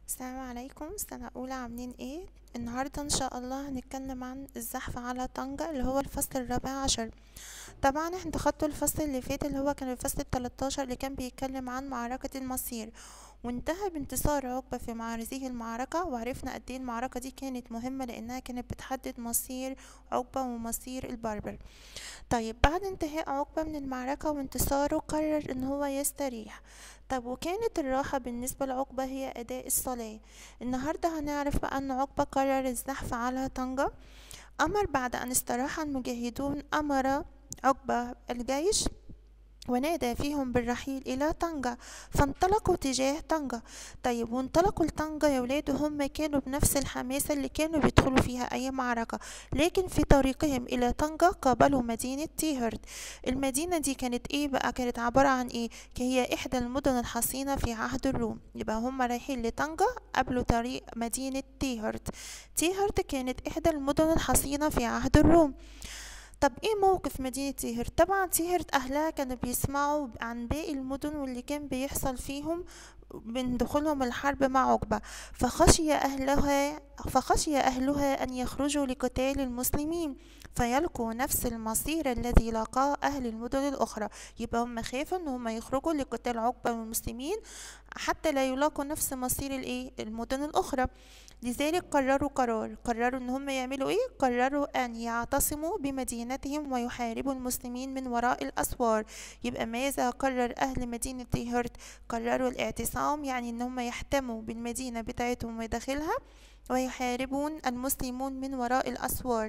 السلام عليكم سنة أولى عاملين ايه؟ النهاردة ان شاء الله هنتكلم عن الزحف على طنجة اللي هو الفصل الرابع عشر طبعا احنا خدتوا الفصل اللي فات اللي هو كان الفصل التلاتاشر اللي كان بيتكلم عن معركة المصير وانتهى بانتصار عقبة في هذه المعركة وعرفنا قد ايه المعركة دي كانت مهمة لأنها كانت بتحدد مصير عقبة ومصير البربر طيب بعد انتهاء عقبة من المعركة وانتصاره قرر ان هو يستريح طب وكانت الراحة بالنسبة لعقبة هي أداء الصلاة النهاردة هنعرف بقى أن عقبة قرر الزحف على طنجة أمر بعد أن استراح المجاهدون أمر عقبة الجيش ونادى فيهم بالرحيل إلى طنجة فانطلقوا تجاه طنجة طيب وانطلقوا لطنجة يا ولاد وهم كانوا بنفس الحماسة اللي كانوا بيدخلوا فيها أي معركة لكن في طريقهم إلى طنجة قابلوا مدينة تيهرت المدينة دي كانت إيه بقى كانت عبارة عن إيه هي إحدى المدن الحصينة في عهد الروم يبقى هم رايحين لطنجة قبلوا طريق مدينة تيهرت تيهرت كانت إحدى المدن الحصينة في عهد الروم طب ايه موقف مدينة تيهرت طبعا تيهرت اهلها كانوا بيسمعوا عن باقي المدن واللي كان بيحصل فيهم من دخولهم الحرب مع عقبة فخشي أهلها فخشي أهلها أن يخرجوا لقتال المسلمين فيلقوا نفس المصير الذي لاقاه أهل المدن الأخرى يبقى هم خافوا إن هم يخرجوا لقتال عقبة والمسلمين حتى لا يلاقوا نفس مصير الإيه المدن الأخرى لذلك قرروا قرار قرروا ان هم يعملوا ايه قرروا ان يعتصموا بمدينتهم ويحاربوا المسلمين من وراء الاسوار يبقى ماذا قرر اهل مدينة هرت قرروا الاعتصام يعني ان هم يحتموا بالمدينة بتاعتهم وداخلها ويحاربون المسلمون من وراء الاسوار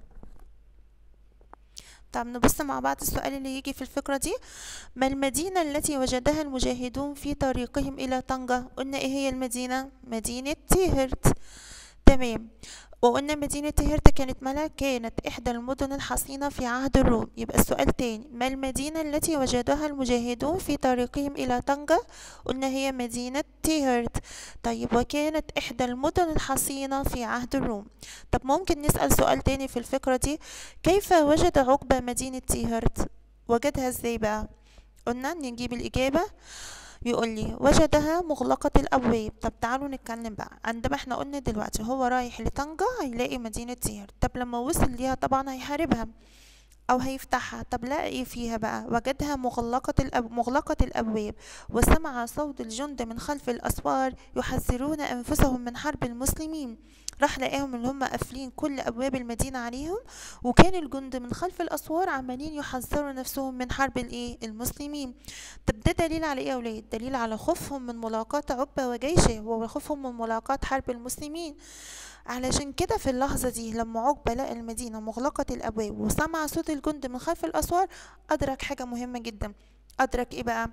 طب نبص مع بعض السؤال اللي يجي في الفقرة دي ما المدينة التي وجدها المجاهدون في طريقهم إلى طنجة قلنا إيه هي المدينة مدينة تيهرت تمام وقلنا مدينة تهرت كانت ملا كانت إحدى المدن الحصينة في عهد الروم يبقى السؤال تاني ما المدينة التي وجدها المجاهدون في طريقهم إلى طنجة قلنا هي مدينة تيهرت طيب وكانت إحدى المدن الحصينة في عهد الروم طب ممكن نسأل سؤال تاني في الفكرة دي كيف وجد عقبة مدينة تيهرت وجدها ازاي بقى قلنا نجيب الإجابة بيقول لي وجدها مغلقة الأبواب طب تعالوا نتكلم بقى عندما احنا قلنا دلوقتي هو رايح لطنجة هيلاقي مدينة زير طب لما وصل ليها طبعا هيحاربها أو هيفتحها طب لقى ايه فيها بقى وجدها مغلقة الأب... مغلقة الأبواب وسمع صوت الجند من خلف الأسوار يحذرون أنفسهم من حرب المسلمين راح لقاهم اللي هم قافلين كل ابواب المدينه عليهم وكان الجند من خلف الاسوار عمالين يحذروا نفسهم من حرب الايه المسلمين طب ده دليل على ايه يا اولاد دليل على خوفهم من ملاقاة عقبة وجيشه وخوفهم من ملاقاة حرب المسلمين علشان كده في اللحظة دي لما عقبة لقى المدينة مغلقة الأبواب وسمع صوت الجند من خلف الأسوار أدرك حاجة مهمة جدا أدرك إيه بقى؟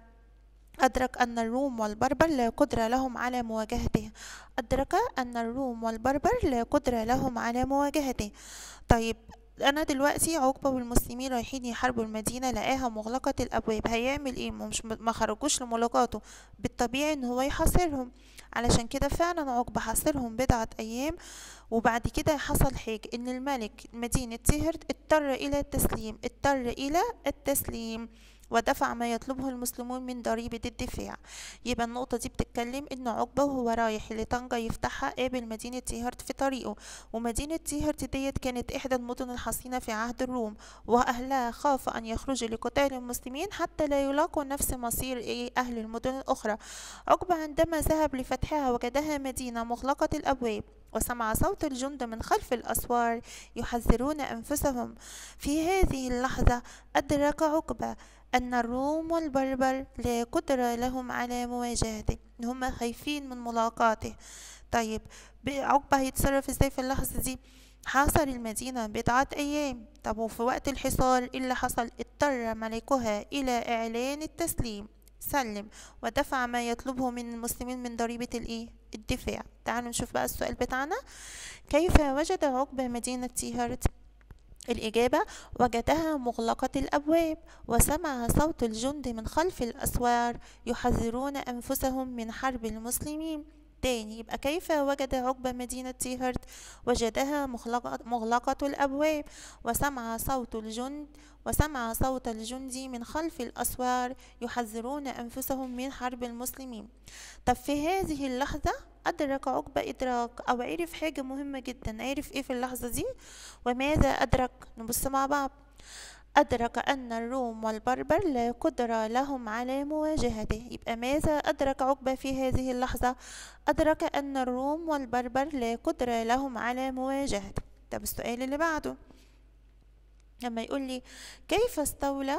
أدرك أن الروم والبربر لا قدرة لهم على مواجهته أدرك أن الروم والبربر لا قدرة لهم على مواجهته طيب انا دلوقتي عقبة والمسلمين رايحين يحاربوا المدينة لقاها مغلقة الابواب هيعمل ايه مش ما خرجوش لملاقاته بالطبيعي ان هو يحاصرهم علشان كده فعلا عقبة حاصرهم بضعة ايام وبعد كده حصل حاجة ان الملك مدينة سهرت اضطر الى التسليم اضطر الى التسليم ودفع ما يطلبه المسلمون من ضريبة الدفاع يبقى النقطة دي بتتكلم إن عقبة وهو رايح لطنجة يفتحها قابل مدينة تيهرت في طريقه ومدينة تيهرت ديت كانت إحدى المدن الحصينة في عهد الروم وأهلها خافوا أن يخرجوا لقتال المسلمين حتى لا يلاقوا نفس مصير إيه أهل المدن الأخرى عقبة عندما ذهب لفتحها وجدها مدينة مغلقة الأبواب وسمع صوت الجند من خلف الأسوار يحذرون أنفسهم في هذه اللحظة أدرك عقبة أن الروم والبربر لا قدرة لهم على مواجهته إن هم خايفين من ملاقاته طيب عقبة هيتصرف ازاي في اللحظة دي حاصر المدينة بضعة أيام طب وفي وقت الحصار إيه اللي حصل اضطر ملكها إلى إعلان التسليم سلم ودفع ما يطلبه من المسلمين من ضريبة الإيه الدفاع تعالوا نشوف بقى السؤال بتاعنا كيف وجد عقبة مدينة تيهرت الإجابة وجدها مغلقة الأبواب وسمع صوت الجند من خلف الأسوار يحذرون أنفسهم من حرب المسلمين تاني يبقى كيف وجد عقبة مدينة تيهرت وجدها مغلقة, مغلقة الأبواب وسمع صوت الجند وسمع صوت الجند من خلف الأسوار يحذرون أنفسهم من حرب المسلمين طب في هذه اللحظة أدرك عقبة إدراك أو عرف حاجة مهمة جدا عرف إيه في اللحظة دي وماذا أدرك نبص مع بعض أدرك أن الروم والبربر لا قدرة لهم على مواجهته يبقى ماذا أدرك عقبة في هذه اللحظة أدرك أن الروم والبربر لا قدرة لهم على مواجهته طب السؤال اللي بعده لما يقول لي كيف استولى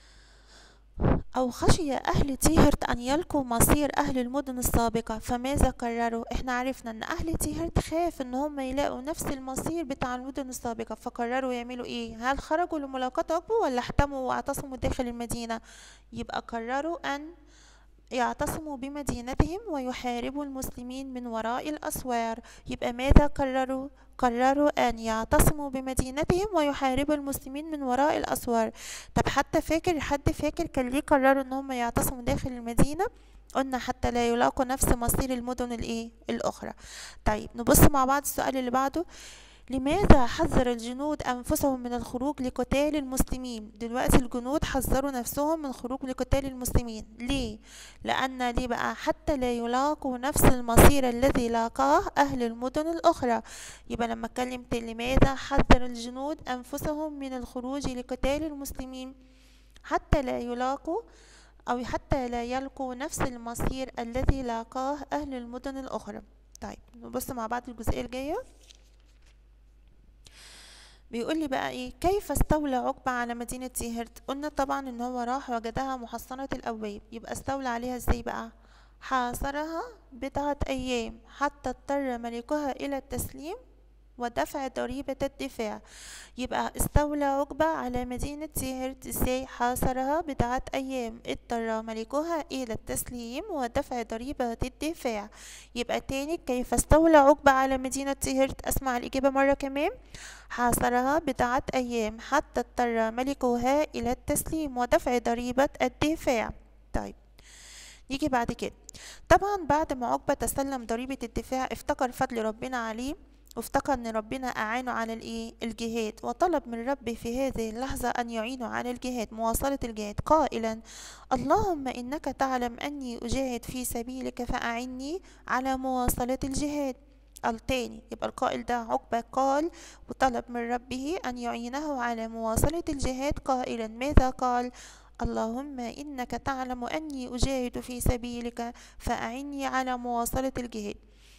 أو خشي أهل تيهرت أن يلقوا مصير أهل المدن السابقة فماذا قرروا؟ إحنا عرفنا أن أهل تيهرت خاف أن هم يلاقوا نفس المصير بتاع المدن السابقة فقرروا يعملوا إيه؟ هل خرجوا لملاقاة عقبة ولا احتموا واعتصموا داخل المدينة؟ يبقى قرروا أن يعتصموا بمدينتهم ويحاربوا المسلمين من وراء الأسوار يبقى ماذا قرروا؟ قرروا أن يعتصموا بمدينتهم ويحاربوا المسلمين من وراء الأسوار طب حتى فاكر حد فاكر كان ليه قرروا أن هم يعتصموا داخل المدينة قلنا حتى لا يلاقوا نفس مصير المدن الايه الاخرى طيب نبص مع بعض السؤال اللي بعده لماذا حذر الجنود أنفسهم من الخروج لقتال المسلمين دلوقتي الجنود حذروا نفسهم من الخروج لقتال المسلمين ليه لأن ليه بقى حتى لا يلاقوا نفس المصير الذي لاقاه أهل المدن الأخرى يبقى لما اتكلمت لماذا حذر الجنود أنفسهم من الخروج لقتال المسلمين حتى لا يلاقوا أو حتى لا يلقوا نفس المصير الذي لاقاه أهل المدن الأخرى طيب نبص مع بعض الجزئية الجاية بيقول لي بقى ايه كيف استولى عقبة على مدينة تيهرت قلنا طبعا ان هو راح وجدها محصنة الابواب يبقى استولى عليها ازاي بقى حاصرها بضعة ايام حتى اضطر ملكها الى التسليم ودفع ضريبة الدفاع يبقى استولى عقبة على مدينة تيهرت ازاي حاصرها بضعة أيام اضطر ملكها إلى التسليم ودفع ضريبة الدفاع يبقى تاني كيف استولى عقبة على مدينة تيهرت أسمع الإجابة مرة كمان حاصرها بضعة أيام حتى اضطر ملكها إلى التسليم ودفع ضريبة الدفاع طيب يجي بعد كده طبعا بعد ما عقبة تسلم ضريبة الدفاع افتكر فضل ربنا عليه وافتكر ان ربنا اعانه على الايه الجهاد وطلب من ربي في هذه اللحظة ان يعينه على الجهاد مواصلة الجهاد قائلا اللهم انك تعلم اني اجاهد في سبيلك فاعني على مواصلة الجهاد التاني يبقى القائل ده عقبة قال وطلب من ربه أن يعينه على مواصلة الجهاد قائلا ماذا قال اللهم إنك تعلم أني أجاهد في سبيلك فأعني على مواصلة الجهاد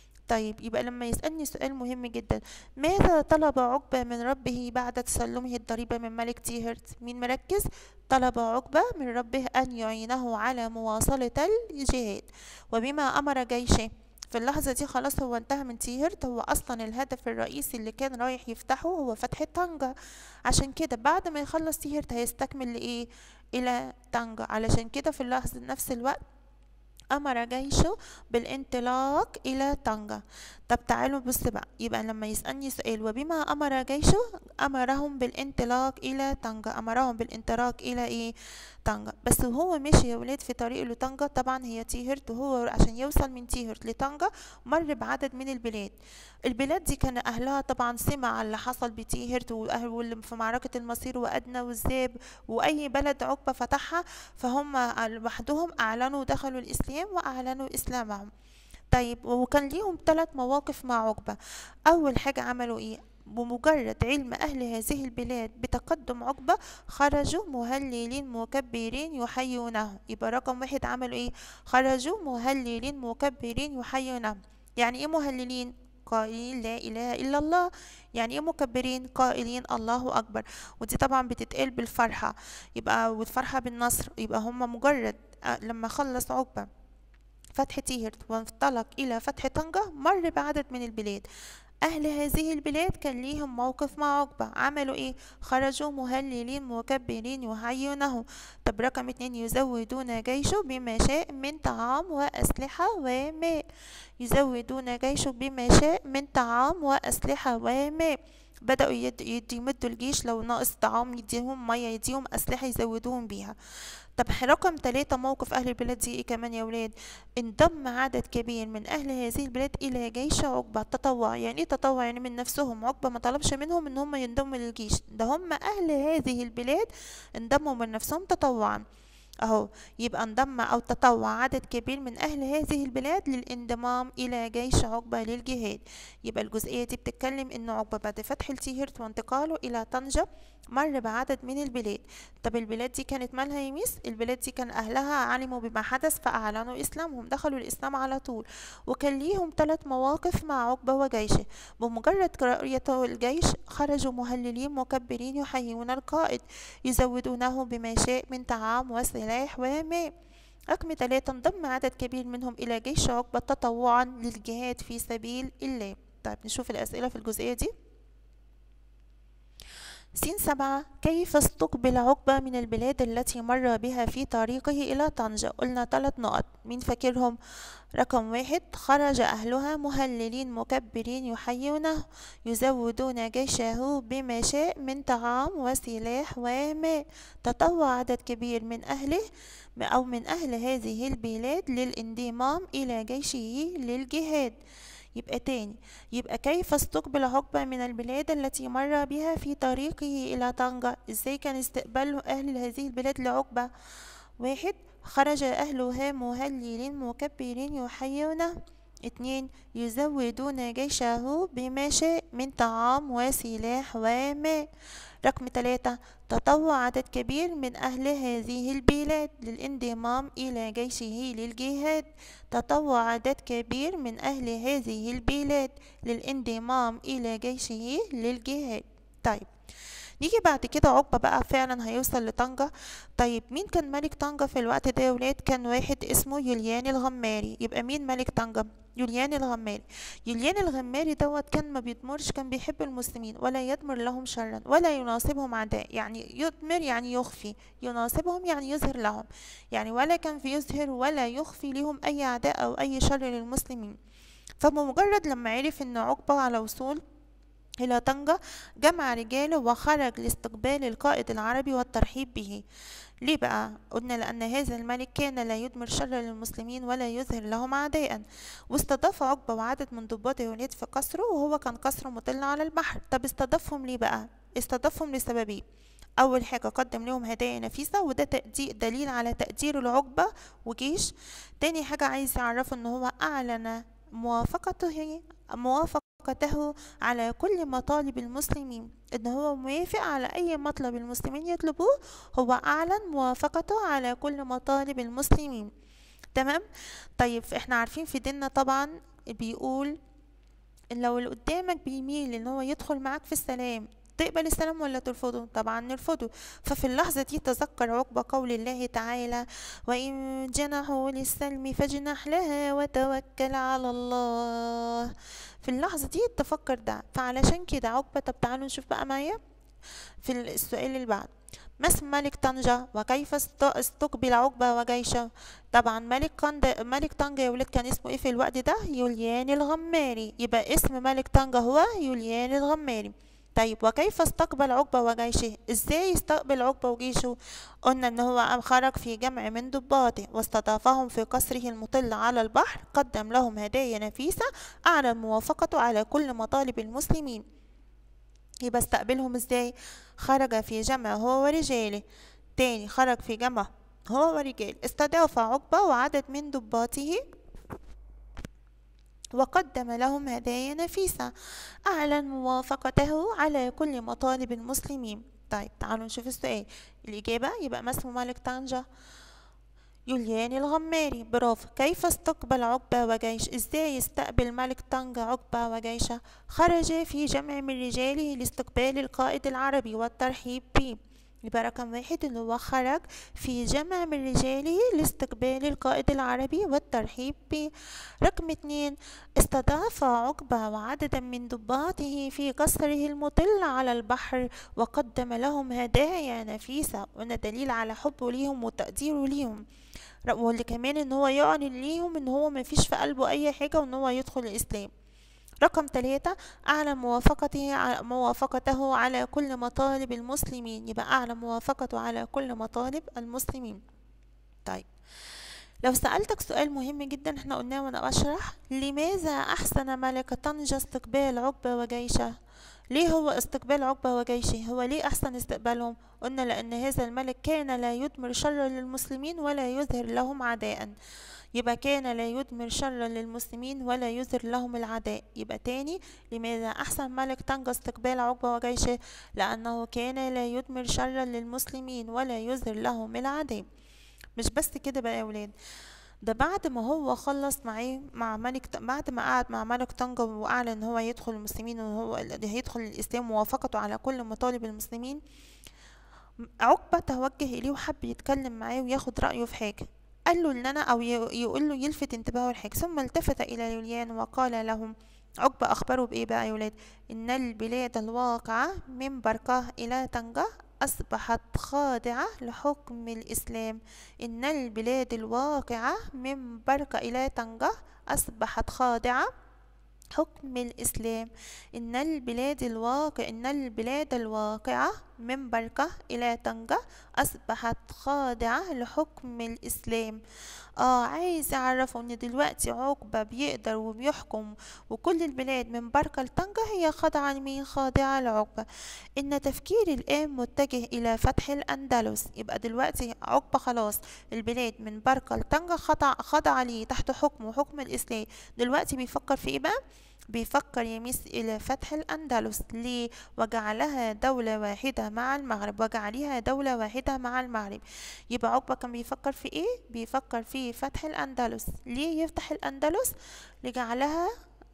طيب يبقى لما يسألني سؤال مهم جدا ماذا طلب عقبة من ربه بعد تسلمه الضريبة من ملك تيهرت مين مركز طلب عقبة من ربه أن يعينه على مواصلة الجهاد وبما أمر جيشه في اللحظة دي خلاص هو انتهى من تيهرت هو أصلا الهدف الرئيسي اللي كان رايح يفتحه هو فتح طنجة عشان كده بعد ما يخلص تيهرت هيستكمل لإيه إلى طنجة علشان كده في اللحظة نفس الوقت أمر جيشه بالانطلاق إلى طنجة طب تعالوا بص بقى يبقى لما يسألني سؤال وبما أمر جيشه أمرهم بالانطلاق إلى طنجة أمرهم بالانطلاق إلى إيه طنجة بس وهو مشي يا ولاد في طريق لطنجة طبعا هي تيهرت وهو عشان يوصل من تيهرت لطنجة مر بعدد من البلاد البلاد دي كان أهلها طبعا سمع اللي حصل بتيهرت واللي في معركة المصير وأدنى والذاب وأي بلد عقبة فتحها فهم لوحدهم أعلنوا دخلوا الإسلام وأعلنوا إسلامهم طيب وكان ليهم ثلاث مواقف مع عقبة أول حاجة عملوا إيه بمجرد علم أهل هذه البلاد بتقدم عقبة خرجوا مهللين مكبرين يحيونه يبقى رقم واحد عملوا ايه خرجوا مهللين مكبرين يحيونه يعني ايه مهللين قائلين لا إله إلا الله يعني ايه مكبرين قائلين الله أكبر ودي طبعا بتتقال بالفرحة يبقى والفرحة بالنصر يبقى هم مجرد لما خلص عقبة فتح تيهرت وانطلق إلى فتح طنجة مر بعدد من البلاد أهل هذه البلاد كان ليهم موقف مع عقبة عملوا إيه؟ خرجوا مهللين مكبرين يحيونه طب رقم اتنين يزودون جيشه بما شاء من طعام وأسلحة وماء يزودون جيشه بما شاء من طعام وأسلحة وماء بدأوا يد يد يمدوا الجيش لو ناقص طعام يديهم مية يديهم أسلحة يزودوهم بيها طب رقم ثلاثة موقف أهل البلاد دي إيه كمان يا ولاد انضم عدد كبير من أهل هذه البلاد إلى جيش عقبة تطوع يعني إيه تطوع يعني من نفسهم عقبة ما طلبش منهم إن هم ينضموا للجيش ده هم أهل هذه البلاد انضموا من نفسهم تطوعا أهو يبقى انضم أو تطوع عدد كبير من أهل هذه البلاد للانضمام إلى جيش عقبة للجهاد يبقى الجزئية دي بتتكلم إن عقبة بعد فتح التيهرت وانتقاله إلى طنجة مر بعدد من البلاد طب البلاد دي كانت مالها يميس البلاد دي كان أهلها علموا بما حدث فأعلنوا إسلامهم دخلوا الإسلام على طول وكان ليهم ثلاث مواقف مع عقبة وجيشه بمجرد رؤيته الجيش خرجوا مهللين مكبرين يحيون القائد يزودونه بما شاء من طعام وسلاح وماء رقم ثلاثة انضم عدد كبير منهم إلى جيش عقبة تطوعا للجهاد في سبيل الله طيب نشوف الأسئلة في الجزئية دي سين سبعة كيف استقبل عقبة من البلاد التي مر بها في طريقه إلى طنجة قلنا ثلاث نقط مين فاكرهم رقم واحد خرج أهلها مهللين مكبرين يحيونه يزودون جيشه بما شاء من طعام وسلاح وماء تطوع عدد كبير من أهله أو من أهل هذه البلاد للانضمام إلى جيشه للجهاد يبقى تاني يبقى كيف استقبل عقبة من البلاد التي مر بها في طريقه إلى طنجة ازاي كان استقبال أهل هذه البلاد لعقبة واحد خرج أهلها مهللين مكبرين يحيونه اتنين يزودون جيشه بما شاء من طعام وسلاح وماء رقم ثلاثة تطوع عدد كبير من أهل هذه البلاد للانضمام إلى جيشه للجهاد تطوع عدد كبير من أهل هذه البلاد للانضمام إلى جيشه للجهاد طيب نيجي بعد كده عقبة بقى فعلا هيوصل لطنجة طيب مين كان ملك طنجة في الوقت ده يا ولاد كان واحد اسمه يوليان الغماري يبقى مين ملك طنجة يوليان الغماري يوليان الغماري دوت كان ما بيضمرش كان بيحب المسلمين ولا يضمر لهم شرا ولا يناصبهم عداء يعني يضمر يعني يخفي يناصبهم يعني يظهر لهم يعني ولا كان في يظهر ولا يخفي لهم اي عداء او اي شر للمسلمين فبمجرد لما عرف ان عقبة على وصول إلى طنجة جمع رجاله وخرج لاستقبال القائد العربي والترحيب به ليه بقى؟ قلنا لأن هذا الملك كان لا يدمر شر للمسلمين ولا يظهر لهم أعداء واستضاف عقبة وعدد من ضباط الولاد في قصره وهو كان قصره مطل على البحر طب استضافهم ليه بقى؟ استضافهم لسببين أول حاجة قدم لهم هدايا نفيسة وده دليل على تقدير العقبة وجيش تاني حاجة عايز يعرفه إن هو أعلن موافقته موافقته على كل مطالب المسلمين ان هو موافق على اي مطلب المسلمين يطلبوه هو اعلن موافقته على كل مطالب المسلمين تمام طيب احنا عارفين في ديننا طبعا بيقول ان لو اللي قدامك بيميل ان هو يدخل معاك في السلام تقبل السلام ولا ترفضه طبعا نرفضه ففي اللحظة دي تذكر عقبة قول الله تعالى وإن جنحوا للسلم فاجنح لها وتوكل على الله في اللحظة دي تفكر ده فعلشان كده عقبة طب تعالوا نشوف بقى معايا في السؤال اللي بعد ما اسم ملك طنجة وكيف استقبل عقبة وجيشه طبعا ملك قند... ملك طنجة يا ولاد كان اسمه ايه في الوقت ده يوليان الغماري يبقى اسم ملك طنجة هو يوليان الغماري طيب وكيف استقبل عقبة وجيشه ازاي استقبل عقبة وجيشه قلنا ان هو خرج في جمع من ضباطه واستضافهم في قصره المطل على البحر قدم لهم هدايا نفيسة اعلن موافقته على كل مطالب المسلمين يبقى استقبلهم ازاي خرج في جمع هو ورجاله تاني خرج في جمع هو ورجال استضاف عقبة وعدد من ضباطه وقدم لهم هدايا نفيسة أعلن موافقته على كل مطالب المسلمين طيب تعالوا نشوف السؤال الإجابة يبقى ما اسم ملك طنجة يوليان الغماري برافو كيف استقبل عقبة وجيش ازاي يستقبل ملك طنجة عقبة وجيشه خرج في جمع من رجاله لاستقبال القائد العربي والترحيب به يبقى رقم واحد اللي هو خرج في جمع من رجاله لاستقبال القائد العربي والترحيب به رقم اتنين استضاف عقبة وعددا من ضباطه في قصره المطل على البحر وقدم لهم هدايا نفيسة وده دليل على حبه ليهم وتقديره ليهم واللي كمان ان هو يعلن ليهم ان هو مفيش في قلبه اي حاجة وان هو يدخل الاسلام رقم ثلاثة أعلن موافقته ع- موافقته على كل مطالب المسلمين يبقى أعلن موافقته على كل مطالب المسلمين طيب لو سألتك سؤال مهم جدا احنا قلناه وانا بشرح لماذا أحسن ملك طنجة استقبال عقبة وجيشه ليه هو استقبال عقبة وجيشه هو ليه أحسن استقبالهم قلنا لأن هذا الملك كان لا يدمر شرا للمسلمين ولا يظهر لهم عداء يبقى كان لا يدمر شرا للمسلمين ولا يظهر لهم العداء يبقى تاني لماذا أحسن ملك طنجة استقبال عقبة وجيشه لأنه كان لا يدمر شرا للمسلمين ولا يظهر لهم العداء مش بس كده بقى يا ولاد ده بعد ما هو خلص معاه مع ملك بعد ما قعد مع ملك طنجة وأعلن إن هو يدخل المسلمين وهو هيدخل الإسلام ووافقته على كل مطالب المسلمين عقبة توجه إليه وحب يتكلم معاه وياخد رأيه في حاجة قال له إن أنا أو ي- يقول له يلفت انتباهه لحاجة ثم التفت إلى يوليان وقال لهم عقبة أخبره بإيه بقى يا ولاد إن البلاد الواقعة من بركة إلى طنجة أصبحت خاضعة لحكم الإسلام إن البلاد الواقعة من بركة إلى طنجة أصبحت خاضعة حكم الإسلام إن البلاد الواقع إن البلاد الواقعة من بركة إلى طنجة أصبحت خاضعة لحكم الإسلام آه عايز يعرفوا إن دلوقتي عقبة بيقدر وبيحكم وكل البلاد من بركة لطنجة هي خاضعة لمين خاضعة لعقبة إن تفكير الآن متجه إلى فتح الأندلس يبقى دلوقتي عقبة خلاص البلاد من بركة لطنجة خضع خضع ليه تحت حكمه حكم الإسلام دلوقتي بيفكر في إيه بقى بيفكر يميس إلى فتح الأندلس ليه وجعلها دولة واحدة مع المغرب وجعلها دولة واحدة مع المغرب يبقى عقبة كان بيفكر في إيه بيفكر في فتح الأندلس ليه يفتح الأندلس لجعلها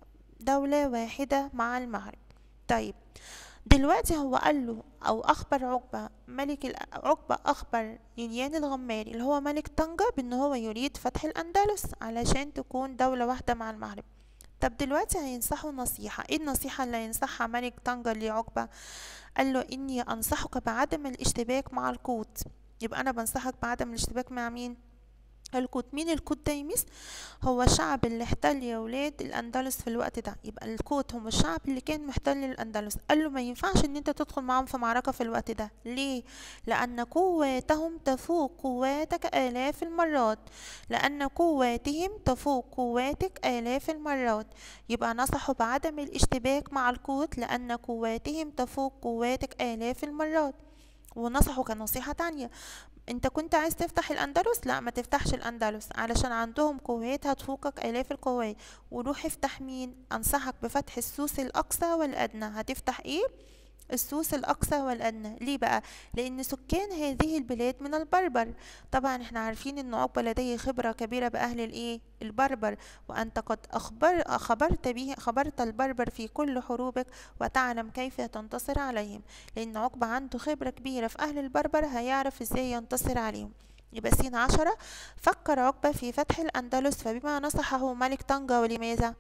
دولة واحدة مع المغرب طيب دلوقتي هو قال له او اخبر عقبة ملك ال- عقبة اخبر يليان الغماري اللي هو ملك طنجة بان هو يريد فتح الاندلس علشان تكون دولة واحدة مع المغرب طب دلوقتي هينصحه نصيحة ايه النصيحة اللي هينصحها ملك طنجة لعقبة قال له اني انصحك بعدم الاشتباك مع القوط يبقى انا بنصحك بعدم الاشتباك مع مين القوط مين القوط ده يمس هو الشعب اللي احتل يا ولاد الاندلس في الوقت ده يبقى القوط هم الشعب اللي كان محتل الاندلس قال له ما ينفعش ان انت تدخل معاهم في معركة في الوقت ده ليه لان قواتهم تفوق قواتك الاف المرات لان قواتهم تفوق قواتك الاف المرات يبقى نصحوا بعدم الاشتباك مع القوط لان قواتهم تفوق قواتك الاف المرات ونصحوا كنصيحة تانية انت كنت عايز تفتح الاندلس لا ما تفتحش الاندلس علشان عندهم قوات هتفوقك الاف القوات وروح افتح مين انصحك بفتح السوس الاقصى والادنى هتفتح ايه السوس الأقصى والأدنى ليه بقى؟ لأن سكان هذه البلاد من البربر طبعا احنا عارفين أن عقبة لديه خبرة كبيرة بأهل الإيه؟ البربر وأنت قد أخبر خبرت به خبرت البربر في كل حروبك وتعلم كيف تنتصر عليهم لأن عقبة عنده خبرة كبيرة في أهل البربر هيعرف إزاي ينتصر عليهم يبقى سين عشرة فكر عقبة في فتح الأندلس فبما نصحه ملك طنجة ولماذا؟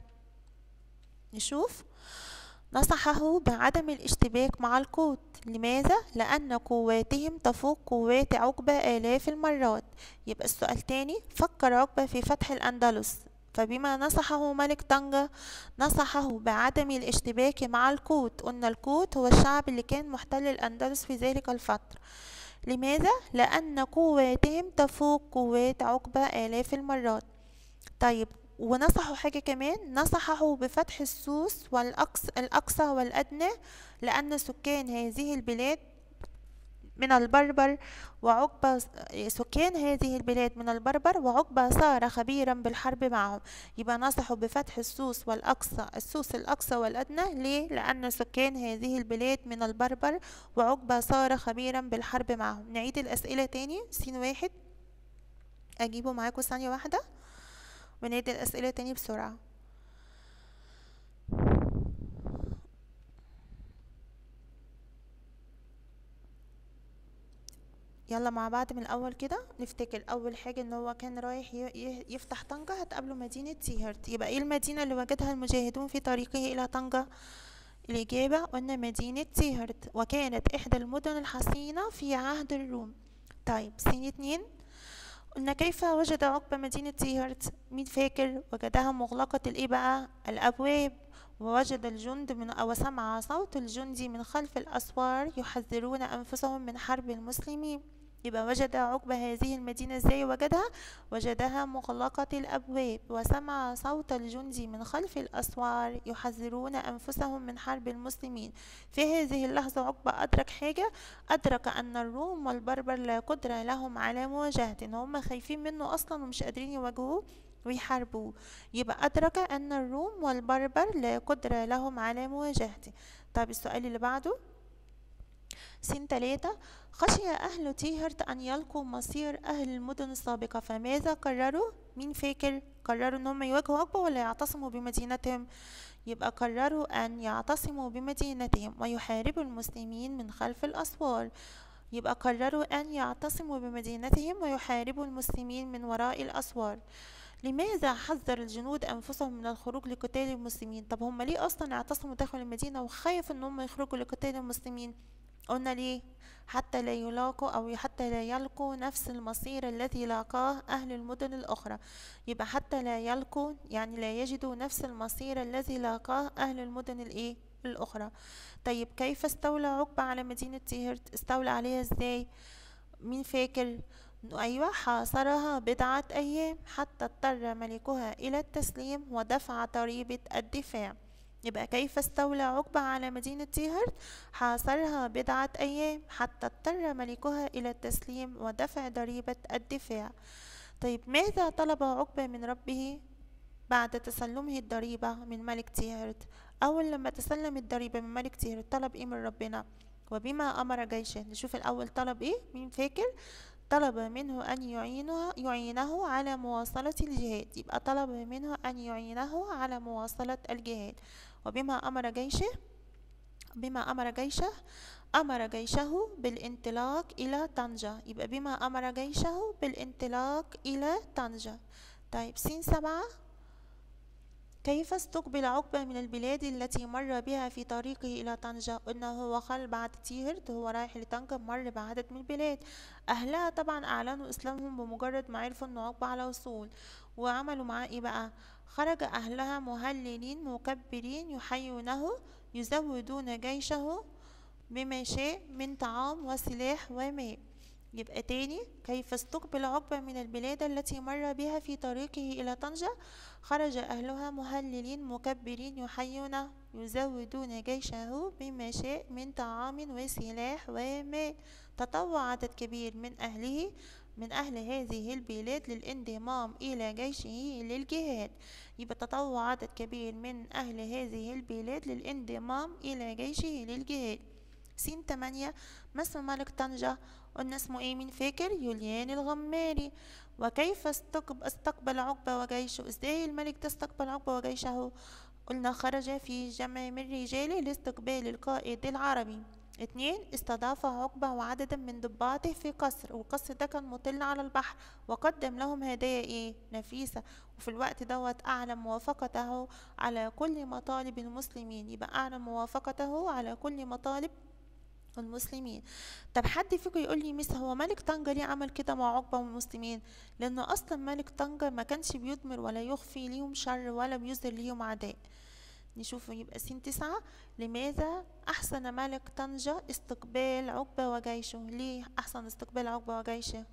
نشوف نصحه بعدم الاشتباك مع القوط لماذا؟ لأن قواتهم تفوق قوات عقبة آلاف المرات يبقى السؤال تاني فكر عقبة في فتح الأندلس فبما نصحه ملك طنجة نصحه بعدم الاشتباك مع القوط قلنا القوط هو الشعب اللي كان محتل الأندلس في ذلك الفترة لماذا؟ لأن قواتهم تفوق قوات عقبة آلاف المرات طيب ونصحوا حاجة كمان نصحه بفتح السوس والأقصى الأقصى والأدنى لأن سكان هذه البلاد من البربر وعقبة سكان هذه البلاد من البربر وعقبة صار خبيرا بالحرب معهم يبقى نصحوا بفتح السوس والأقصى السوس الأقصى والأدنى ليه؟ لأن سكان هذه البلاد من البربر وعقبة صار خبيرا بالحرب معهم نعيد الأسئلة تاني سين واحد أجيبه معاكم ثانية واحدة ونعيد الأسئلة تاني بسرعة يلا مع بعض من الأول كده نفتكر أول حاجة إن هو كان رايح ي- ي- يفتح طنجة هتقابله مدينة سيهرت يبقى إيه المدينة اللي وجدها المجاهدون في طريقه إلى طنجة الإجابة قلنا مدينة سيهرت وكانت إحدى المدن الحصينة في عهد الروم طيب سنة اتنين قلنا كيف وجد عقبة مدينة تيهرت مين فاكر وجدها مغلقة الايه بقى الابواب ووجد الجند من أو سمع صوت الجند من خلف الأسوار يحذرون أنفسهم من حرب المسلمين يبقى وجد عقبة هذه المدينة ازاي وجدها وجدها مغلقة الأبواب وسمع صوت الجند من خلف الأسوار يحذرون أنفسهم من حرب المسلمين في هذه اللحظة عقبة أدرك حاجة أدرك أن الروم والبربر لا قدرة لهم على مواجهة إن هم خايفين منه أصلا ومش قادرين يواجهوه ويحاربوه يبقى أدرك أن الروم والبربر لا قدرة لهم على مواجهته طيب السؤال اللي بعده سين تلاتة خشي أهل تيهرت أن يلقوا مصير أهل المدن السابقة فماذا قرروا؟ مين فاكر؟ قرروا إن هم يواجهوا عقبة ولا يعتصموا بمدينتهم؟ يبقى قرروا أن يعتصموا بمدينتهم ويحاربوا المسلمين من خلف الأسوار يبقى قرروا أن يعتصموا بمدينتهم ويحاربوا المسلمين من وراء الأسوار لماذا حذر الجنود أنفسهم من الخروج لقتال المسلمين طب هم ليه أصلا اعتصموا داخل المدينة وخايفوا إن هم يخرجوا لقتال المسلمين قلنا ليه حتى لا يلاقوا أو حتى لا يلقوا نفس المصير الذي لاقاه أهل المدن الأخرى يبقى حتى لا يلقوا يعني لا يجدوا نفس المصير الذي لاقاه أهل المدن الإيه الأخرى طيب كيف استولى عقبة على مدينة تيهرت استولى عليها ازاي مين فاكر أيوة حاصرها بضعة أيام حتى اضطر ملكها إلى التسليم ودفع ضريبة الدفاع يبقى كيف استولى عقبة على مدينة تيهرت حاصرها بضعة أيام حتى اضطر ملكها إلى التسليم ودفع ضريبة الدفاع طيب ماذا طلب عقبة من ربه بعد تسلمه الضريبة من ملك تيهرت أول لما تسلم الضريبة من ملك تيهرت طلب إيه من ربنا وبما أمر جيشه نشوف الأول طلب إيه مين فاكر طلب منه أن يعينه, يعينه على مواصلة الجهاد يبقى طلب منه أن يعينه على مواصلة الجهاد وبما أمر جيشه بما أمر جيشه أمر جيشه بالانطلاق إلى طنجة يبقى بما أمر جيشه بالانطلاق إلى طنجة طيب سين سبعة كيف استقبل عقبة من البلاد التي مر بها في طريقه إلى طنجة قلنا هو خل بعد تيهرت هو رايح لطنجة مر بعدد من البلاد أهلها طبعا أعلنوا إسلامهم بمجرد ما عرفوا إن عقبة على وصول وعملوا معاه إيه بقى خرج أهلها مهللين مكبرين يحيونه يزودون جيشه بما شاء من طعام وسلاح وماء يبقى تاني كيف استقبل عقبة من البلاد التي مر بها في طريقه إلى طنجة خرج أهلها مهللين مكبرين يحيون يزودون جيشه بما شاء من طعام وسلاح وماء تطوع عدد كبير من أهله من أهل هذه البلاد للانضمام إلى جيشه للجهاد يبقى تطوع عدد كبير من أهل هذه البلاد للانضمام إلى جيشه للجهاد سين تمانية ما اسم ملك طنجة قلنا اسمه ايه مين فاكر يوليان الغماري وكيف استقبل عقبة وجيشه ازاي الملك ده استقبل عقبة وجيشه قلنا خرج في جمع من رجاله لاستقبال القائد العربي اتنين استضاف عقبة وعددا من ضباطه في قصر والقصر ده كان مطل على البحر وقدم لهم هدايا ايه نفيسة وفي الوقت دوت أعلن موافقته على كل مطالب المسلمين يبقى أعلن موافقته على كل مطالب المسلمين طب حد فيكم يقول لي مس هو ملك طنجة ليه عمل كده مع عقبة والمسلمين لأنه أصلا ملك طنجة ما كانش بيضمر ولا يخفي ليهم شر ولا بيظهر ليهم عداء نشوف يبقى سين تسعة لماذا أحسن ملك طنجة استقبال عقبة وجيشه ليه أحسن استقبال عقبة وجيشه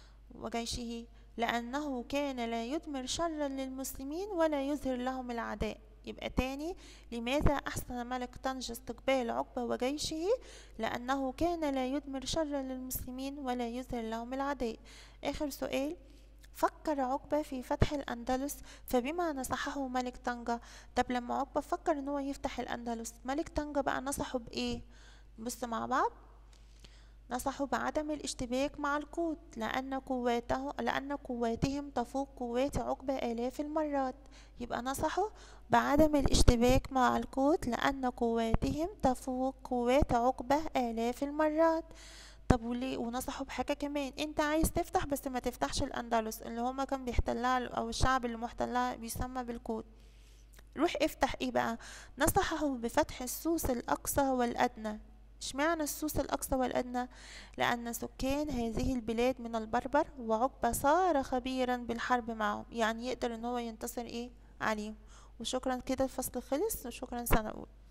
وجيشه لأنه كان لا يدمر شرا للمسلمين ولا يظهر لهم العداء يبقى تاني لماذا أحسن ملك طنجة استقبال عقبة وجيشه لأنه كان لا يدمر شرا للمسلمين ولا يظهر لهم العداء آخر سؤال فكر عقبة في فتح الأندلس فبما نصحه ملك طنجة طب لما عقبة فكر إن هو يفتح الأندلس ملك طنجة بقى نصحه بإيه بص مع بعض نصحوا بعدم الاشتباك مع القوت لأن قواته لأن قواتهم تفوق قوات عقبة آلاف المرات يبقى نصحوا بعدم الاشتباك مع القوت لأن قواتهم تفوق قوات عقبة آلاف المرات طب وليه ونصحوا بحاجة كمان انت عايز تفتح بس ما تفتحش الأندلس اللي هما كان بيحتلها أو الشعب اللي محتلها بيسمى بالقوت روح افتح ايه بقى نصحه بفتح السوس الأقصى والأدنى اشمعنى السوس الأقصى والأدنى لأن سكان هذه البلاد من البربر وعقبة صار خبيرا بالحرب معهم يعني يقدر ان هو ينتصر ايه عليهم وشكرا كده الفصل خلص وشكرا سنة أولى